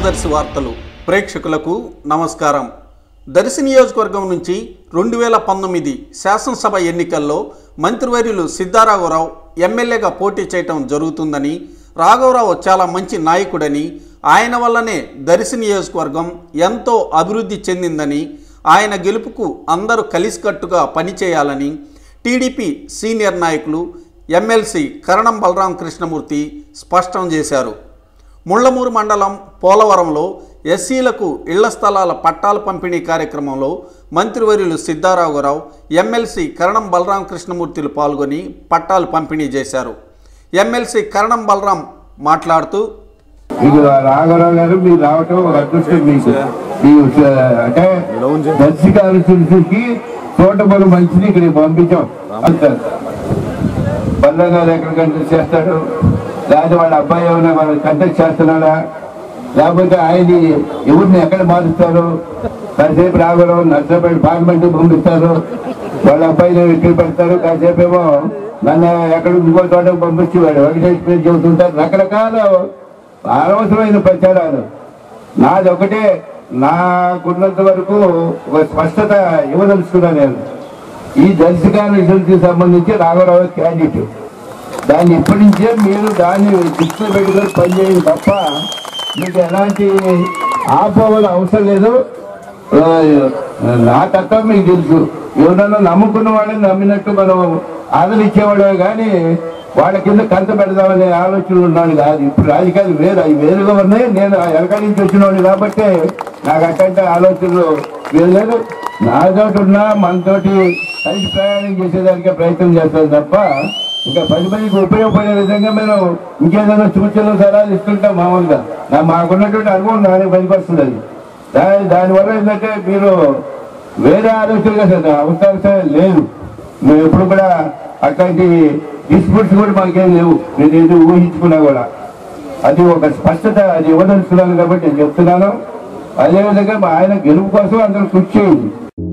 మనదర్శి వార్తలు ప్రేక్షకులకు నమస్కారం దర్శి నియోజకవర్గం నుంచి రెండు వేల పంతొమ్మిది శాసనసభ ఎన్నికల్లో మంత్రివర్యులు సిద్ధారాఘవరావు ఎమ్మెల్యేగా పోటీ చేయటం జరుగుతుందని రాఘవరావు చాలా మంచి నాయకుడని ఆయన వల్లనే దర్శి నియోజకవర్గం ఎంతో అభివృద్ధి చెందిందని ఆయన గెలుపుకు అందరూ కలిసికట్టుగా పనిచేయాలని టీడీపీ సీనియర్ నాయకులు ఎమ్మెల్సీ కరణం బలరాం కృష్ణమూర్తి స్పష్టం చేశారు ముళ్లమూరు మండలం పోలవరంలో ఎస్సీలకు ఇళ్ల స్థలాల పట్టాల పంపిణీ కార్యక్రమంలో మంత్రివర్యులు సిద్ధారాఘవరావు ఎమ్మెల్సీ కరణం బలరాం కృష్ణమూర్తిలు పాల్గొని పట్టాలు పంపిణీ చేశారు ఎమ్మెల్సీ కరణం బలరాం మాట్లాడుతూ మీకు రాఘవరావు గారు మీరు రావటం ఒక అదృష్టం మీకు మీ అంటే దర్శి కాన్స్టిట్యూన్సీకి తోటపల్లి మంచిని ఇక్కడికి పంపించాం అంటారు బల్లం గారు ఎక్కడ కంటెస్ట్ చేస్తాడు లేదా వాళ్ళ అబ్బాయి ఏమైనా వాళ్ళ కంటెస్ట్ చేస్తున్నాడా లేకపోతే ఆయన ఎవరిని ఎక్కడ మారుస్తారు కాసేపు రాఘవరావు నర్సపేట పార్లమెంట్ పంపిస్తారు వాళ్ళ అబ్బాయిని ఎక్కడ పెడతారు కాసేపు ఏమో నన్ను ఎక్కడ ఇంకో చోటకు పంపించేవాడు వెంకటేష్ పేరు చెబుతుంటారు రకరకాల అనవసరమైన ప్రచారాలు నాది ఒకటే నాకున్నంత వరకు ఒక స్పష్టత ఇవ్వదలుచుకున్నా నేను ఈ దర్శకాల రిజల్ట్కి సంబంధించి రాఘవరావు క్యాండిడేట్ దాన్ని ఇప్పటి నుంచే మీరు దాన్ని దృష్టిలో పెట్టుకొని పనిచేయండి తప్ప మీకు ఎలాంటి ఆపోవల అవసరం లేదు ఆ, నా తత్వం మీకు తెలుసు ఎవరన్నా నమ్ముకున్న వాళ్ళని నమ్మినట్టు మనం ఆదరించేవాళ్ళే కానీ వాళ్ళ కింద కంత పెడదామనే ఆలోచనలు ఉన్నాను కాదు ఇప్పుడు రాజకీయాలు వేరు అవి వేరుగా ఉన్నాయి నేను వెనక నుంచి వచ్చిన వాడిని కాబట్టి నాకు అట్లాంటి ఆలోచనలు వేరు లేదు నాతోటి ఉన్నా మనతోటి కలిసి ప్రయాణం చేసేదానికే ప్రయత్నం చేస్తాను తప్ప ఇంకా పది మందికి ఉపయోగపడే విధంగా మేము ఇంకేదైనా సూచనలు సలహాలు ఇస్తుంటాం మామూలుగా నా మాకున్నటువంటి అనుభవం దానికి పనికొస్తుంది అది దాని దానివల్ల ఏంటంటే మీరు వేరే ఆలోచనలు అసలు అవకాశం లేదు మేము ఎప్పుడు కూడా అట్లాంటి డిస్ప్యూట్స్ కూడా మాకేం లేవు నేను ఏదో ఊహించుకున్నా కూడా అది ఒక స్పష్టత అది ఇవ్వదలుచుకున్నాను కాబట్టి నేను చెప్తున్నాను అదేవిధంగా మా ఆయన గెలుపు కోసం అందరూ కృషి చేయండి